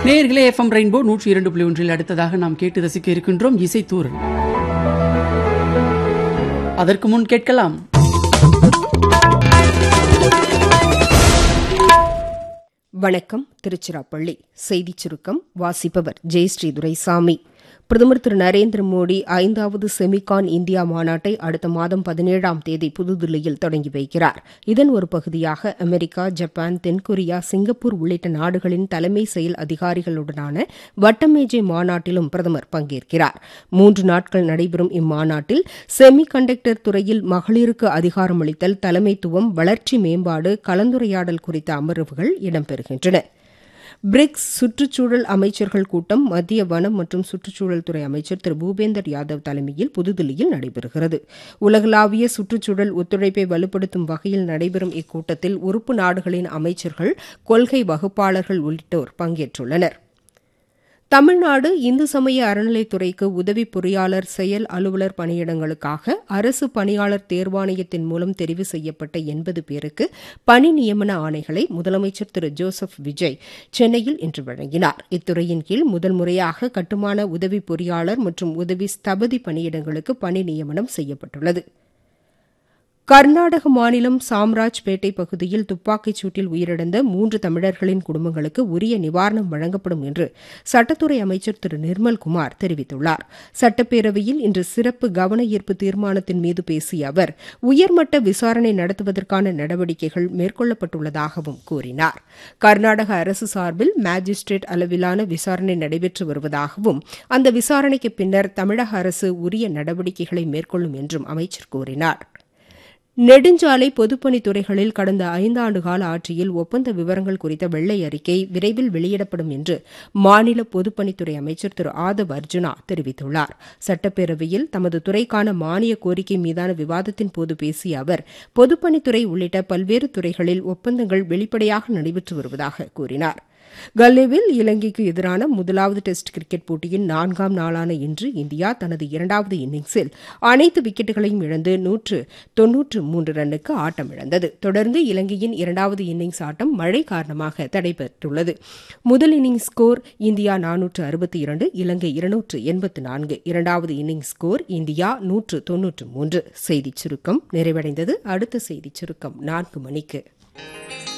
நேயர்களே FM rainbow நூற்றி இரண்டு புள்ளி ஒன்றில் அடுத்ததாக நாம் கேட்டு ரசிக்க இருக்கின்றோம் இசை தூரல் அதற்கு முன் கேட்கலாம் வணக்கம் திருச்சிராப்பள்ளி செய்திச் சுருக்கம் வாசிப்பவர் ஜெயஸ்ரீ துரைசாமி பிரதமர் திரு நரேந்திர மோடி ஐந்தாவது செமிகான் இந்தியா மாநாட்டை அடுத்த மாதம் பதினேழாம் தேதி புதுதில்லியில் தொடங்கி வைக்கிறார் இதன் ஒரு பகுதியாக அமெரிக்கா ஜப்பான் தென்கொரியா சிங்கப்பூர் உள்ளிட்ட நாடுகளின் தலைமை செயல் அதிகாரிகளுடனான வட்டமேஜை மாநாட்டிலும் பிரதமர் பங்கேற்கிறார் மூன்று நாட்கள் நடைபெறும் இம்மாநாட்டில் செமி கண்டக்டர் துறையில் மகளிருக்கு அதிகாரமளித்தல் தலைமைத்துவம் வளர்ச்சி மேம்பாடு கலந்துரையாடல் குறித்த அமர்வுகள் இடம்பெறுகின்றன பிரிக்ஸ் சுற்றுச்சூழல் அமைச்சர்கள் கூட்டம் மத்திய வனம் மற்றும் சுற்றுச்சூழல் துறை அமைச்சர் திரு பூபேந்தர் யாதவ் தலைமையில் புதுதில்லியில் நடைபெறுகிறது உலகளாவிய சுற்றுச்சூழல் ஒத்துழைப்பை வலுப்படுத்தும் வகையில் நடைபெறும் இக்கூட்டத்தில் உறுப்பு நாடுகளின் அமைச்சர்கள் கொள்கை வகுப்பாளர்கள் உள்ளிட்டோர் பங்கேற்றுள்ளனர் தமிழ்நாடு இந்து சமய அறநிலைத்துறைக்கு உதவி பொறியாளர் செயல் அலுவலர் பணியிடங்களுக்காக அரசு பணியாளர் தேர்வாணையத்தின் மூலம் தெரிவு செய்யப்பட்ட எண்பது பேருக்கு பணி நியமன ஆணைகளை முதலமைச்சர் திரு ஜோசப் விஜய் சென்னையில் இன்று வழங்கினார் இத்துறையின் கீழ் முதல் முறையாக கட்டுமான உதவி பொறியாளர் மற்றும் உதவி ஸ்தபதி பணியிடங்களுக்கு பணி நியமனம் செய்யப்பட்டுள்ளது கர்நாடக மாநிலம் சாம்ராஜ்பேட்டை பகுதியில் துப்பாக்கிச் சூட்டில் உயிரிழந்த மூன்று தமிழர்களின் குடும்பங்களுக்கு உரிய நிவாரணம் வழங்கப்படும் என்று சட்டத்துறை அமைச்சர் திரு நிர்மல்குமார் தெரிவித்துள்ளார் சட்டப்பேரவையில் இன்று சிறப்பு கவன ஈர்ப்பு தீர்மானத்தின் மீது பேசிய அவர் உயர்மட்ட விசாரணை நடத்துவதற்கான நடவடிக்கைகள் மேற்கொள்ளப்பட்டுள்ளதாகவும் கூறினார் கர்நாடக அரசு சார்பில் மாஜிஸ்ட்ரேட் அளவிலான விசாரணை நடைபெற்று வருவதாகவும் அந்த விசாரணைக்கு பின்னர் தமிழக அரசு உரிய நடவடிக்கைகளை மேற்கொள்ளும் என்றும் அமைச்சர் கூறினார் நெடுஞ்சாலை பொதுப்பணித்துறைகளில் கடந்த ஐந்தாண்டு கால ஆட்சியில் ஒப்பந்த விவரங்கள் குறித்த வெள்ளை அறிக்கை விரைவில் வெளியிடப்படும் என்று மாநில பொதுப்பணித்துறை அமைச்சர் திரு ஆதவ் அர்ஜுனா தெரிவித்துள்ளார் சட்டப்பேரவையில் தமது துறைக்கான மானிய கோரிக்கை மீதான விவாதத்தின் போது பேசிய அவர் பொதுப்பணித்துறை உள்ளிட்ட பல்வேறு துறைகளில் ஒப்பந்தங்கள் வெளிப்படையாக நடைபெற்று வருவதாக கூறினார் கல்லேவில் இலங்கைக்கு எதிரான முதலாவது டெஸ்ட் கிரிக்கெட் போட்டியின் நான்காம் நாளான இன்று இந்தியா தனது இரண்டாவது இன்னிங்ஸில் அனைத்து விக்கெட்டுகளையும் இழந்து நூற்று தொன்னூற்று மூன்று ரன்னுக்கு ஆட்டம் இழந்தது தொடர்ந்து இலங்கையின் இரண்டாவது இன்னிங்ஸ் ஆட்டம் மழை காரணமாக தடைபெற்றுள்ளது முதல் இன்னிங்ஸ் ஸ்கோர் இந்தியா நானூற்று அறுபத்தி இரண்டு இலங்கை இருநூற்று எண்பத்து நான்கு இரண்டாவது இன்னிங்ஸ் ஸ்கோர் இந்தியா நூற்று தொன்னூற்று மூன்று செய்திச் சுருக்கம் நிறைவடைந்தது அடுத்த செய்திச் சுருக்கம் நான்கு மணிக்கு